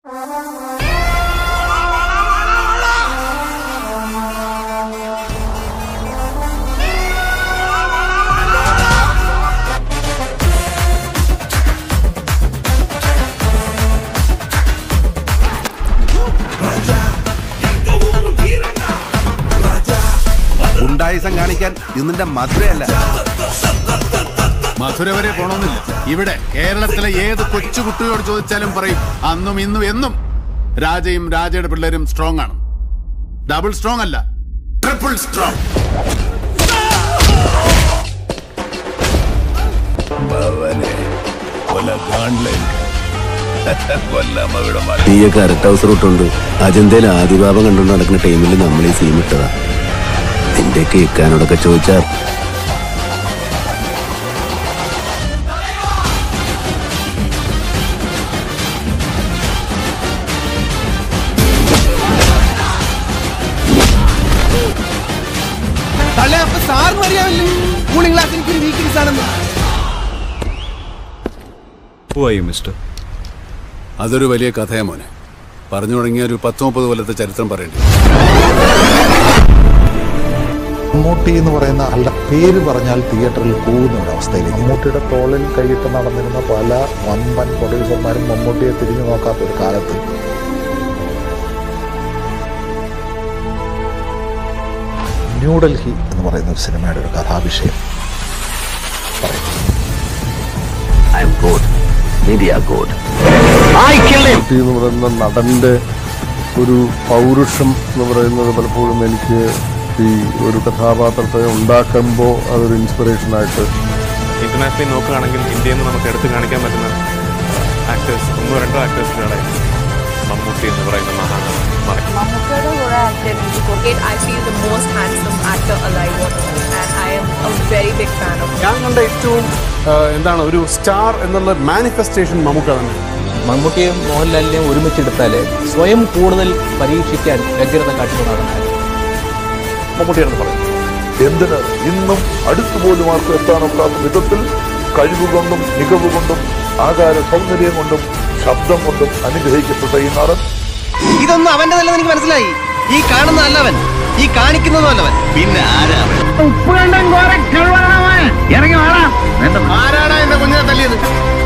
ഗുണ്ടായിസം കാണിക്കാൻ ഇന്നിന്റെ മധുരയല്ല മധുര വരെ പോണമെന്നില്ല ഇവിടെ കേരളത്തിലെ ഏത് കൊച്ചുകുട്ടിയോട് ചോദിച്ചാലും പറയും അന്നും ഇന്നും എന്നും രാജയും രാജയുടെ പിള്ളേരും സ്ട്രോങ് ആണ് ഡബിൾ സ്ട്രോങ് അല്ല ട്രിപ്പിൾ സ്ട്രോങ് നീയൊക്കെ അരട്ട ഹൗസ് റൂട്ടുണ്ട് അജന്തയിൽ ആദിഭാവം കണ്ടുകൊണ്ട് നടക്കുന്ന ടൈമിൽ നമ്മൾ ഈ സീം ഇട്ടതാ നിന്റെയൊക്കെ ഇക്കാനോടൊക്കെ ചോദിച്ചാൽ തള്ളേ അപ്പൊ സാറിന് അറിയാമല്ലോ കൂളിംഗ് ഗ്ലാസ് എനിക്കൊരു വീക്ക്നെസ് ആണെന്ന് അതൊരു വലിയ കഥയാ മോനെ പറഞ്ഞു തുടങ്ങിയ ഒരു പത്ത് മുപ്പത് കൊല്ലത്തെ ചരിത്രം പറയേണ്ടി മമ്മൂട്ടി എന്ന് പറയുന്ന ആളുടെ പേര് പറഞ്ഞാൽ തിയേറ്ററിൽ പോകുന്ന ഒരു അവസ്ഥയിലേക്ക് മമ്മൂട്ടിയുടെ തോളിൽ കൈയിട്ട് നടന്നിരുന്ന പല വമ്പൻ പ്രൊഡ്യൂസർമാരും മമ്മൂട്ടിയെ തിരിഞ്ഞു നോക്കാത്ത ഒരു കാലത്ത് ന്യൂഡൽഹി എന്ന് പറയുന്ന ഒരു സിനിമയുടെ ഒരു കഥാവിഷയം പറയുന്നു I'm God media God കുട്ടി എന്ന് പറയുന്ന നടന്റെ ഒരു പൗരുഷം എന്ന് പറയുന്നത് പലപ്പോഴും എനിക്ക് ഈ ഒരു കഥാപാത്രത്തെ ഉണ്ടാക്കുമ്പോൾ അതൊരു ഇൻസ്പിറേഷനായിട്ട് ഇന്റർനാഷണലി നോക്കുകയാണെങ്കിൽ ഇന്ത്യയിൽ നിന്ന് നമുക്ക് എടുത്തു കാണിക്കാൻ പറ്റുന്ന ആക്ടേഴ്സ് ഒന്നോ രണ്ടോ ആക്ടേഴ്സിലൂടെ മമ്മൂട്ടി എന്ന് പറയുന്ന മഹാനടൻ മറക്കും Mamukada Vora acted in Cricket. I feel the most handsome actor alive on earth, and I am a very big fan of him. ഞാൻ കണ്ട ഏറ്റവും ആ, എന്താണ് ഒരു സ്റ്റാർ എന്നുള്ള മാനിഫെസ്റ്റേഷൻ നമുക്ക് തന്നെ മമ്മൂട്ടിയും മോഹൻലാലിനെയും ഒരുമിച്ചെടുത്താൽ സ്വയം കൂടുതൽ പരീക്ഷിക്കാൻ വ്യഗ്രത കാട്ടുന്ന നടന്മാർ മമ്മൂട്ടിയാണെന്ന് പറയും എന്തിന് ഇന്നും അടുത്തുപോലും ആർക്കും എത്താനൊക്കാത്ത വിധത്തിൽ കഴിവുകൊണ്ടും മികവ് കൊണ്ടും ആകാര സൗന്ദര്യം കൊണ്ടും ശബ്ദം കൊണ്ടും അനുഗ്രഹിക്കപ്പെട്ട ഈ നടൻ ഇതൊന്നും അവന്റെ നല്ലത് എനിക്ക് മനസ്സിലായി ഈ കാണുന്നതല്ല അവൻ ഈ കാണിക്കുന്നതും അല്ലവൻ പിന്നെ ആരാ ആരാടാ എന്റെ കുഞ്ഞിനെ തല്ലിയത്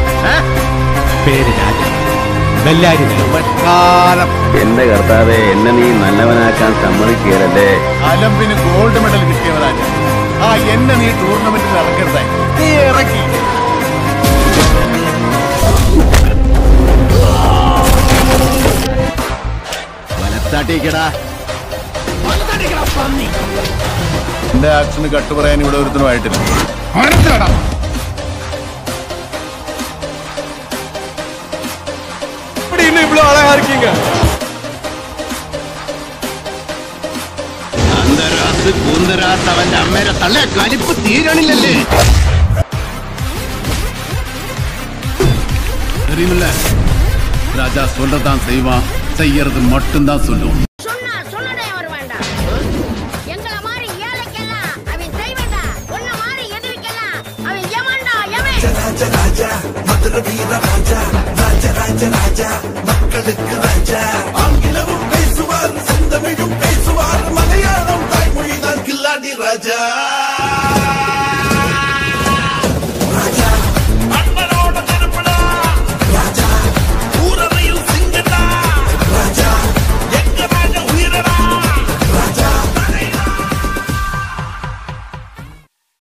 കാലം എന്റെ കർത്താവെ എന്നെ നീ നല്ലവനാക്കാൻ സമ്മതിക്കുകയല്ലേ അലമ്പിന് ഗോൾഡ് മെഡൽ കിട്ടിയവരാണ് ആ എന്നെ നീ ടൂർണമെന്റിൽ ഇറക്കരുതായി നീ ഇറക്കി വലത്താട്ടിക്കടാ എന്റെ ആക്ഷന് കട്ട് പറയാൻ ഇവിടെ ഒരുത്തനുമായിട്ടില്ല അന്തരാസ് കൂന്തരാസ് അവന്റെ അമ്മേരെ തള്ളേ കലിപ്പ് തീരണില്ലല്ലേ தெரியுமில்ல ராஜா சொல்றதான் செய்வான் செய்யறது மட்டும்தான் சொல்லுவோம் சொன்னா சொல்லடே அவர் வேண்டாம் எங்களை மாதிரி ஏழைக்கெல்லாம் அவன் செய்வண்டா உன்ன மாதிரி எதிர்க்கெல்லாம் அவன் எமண்டா எமே பேசுவார் செந்தமிழும் பேசுவார் மலையாளம் தாய்மொழிதான் கில்லாடி ராஜா